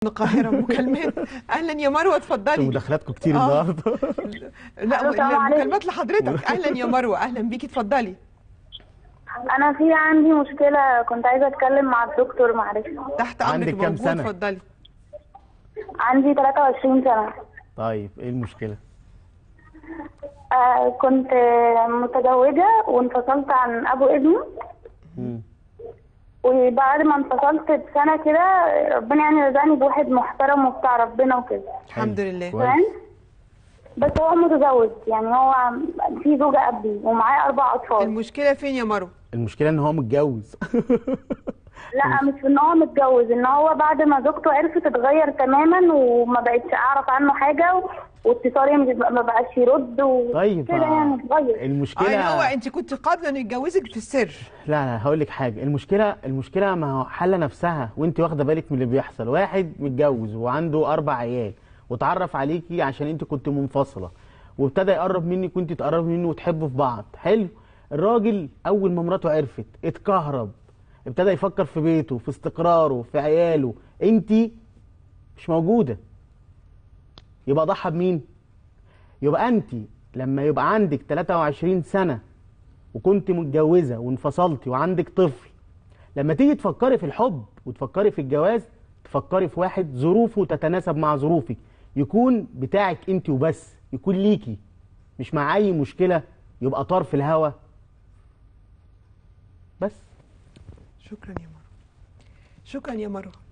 القاهره مكالمات اهلا يا مروه اتفضلي مداخلاتكم كتير آه. النهارده لا ألو، السلام عليكم. مكالمات لحضرتك اهلا يا مروه اهلا بيكي اتفضلي انا في عندي مشكله كنت عايزه اتكلم مع الدكتور معلش تحت امرك عندك كام موجود سنة؟ اتفضلي عندي 23 سنه طيب ايه المشكله آه كنت آه، متزوجه وانفصلت عن ابو ابني مم. وبعد ما انفصلت بسنه كده ربنا يعني رزقني بواحد محترم وبتاع ربنا وكده الحمد لله كويس. تمام بس هو متزوج يعني هو في زوجه قبلي ومعاه اربع اطفال المشكله فين يا مروه المشكله ان هو متجوز لا مش في ان هو متجوز ان هو بعد ما زوجته عرفت اتغير تماما وما بقتش اعرف عنه حاجه واتصالي مش- ما بقاش يرد طيب وكده آه، يعني اتغير المشكله اه يعني هو انت كنت قابله انه يتجوزك في السر لا لا هقول لك حاجه المشكله المشكله ما هو حل نفسها وانت واخده بالك من اللي بيحصل واحد متجوز وعنده اربع عيال واتعرف عليكي عشان انت كنت منفصله وابتدى يقرب منك وانت تقربي منه وتحبوا في بعض حلو الراجل اول ما مراته عرفت اتكهرب ابتدى يفكر في بيته في استقراره في عياله انت مش موجوده يبقى ضحى بمين يبقى انت لما يبقى عندك 23 سنه وكنت متجوزه وانفصلتي وعندك طفل لما تيجي تفكري في الحب وتفكري في الجواز تفكري في واحد ظروفه تتناسب مع ظروفك يكون بتاعك انت وبس يكون ليكي مش مع اي مشكله يبقى طار في الهوا بس شكرا يا مروه شكرا يا مروه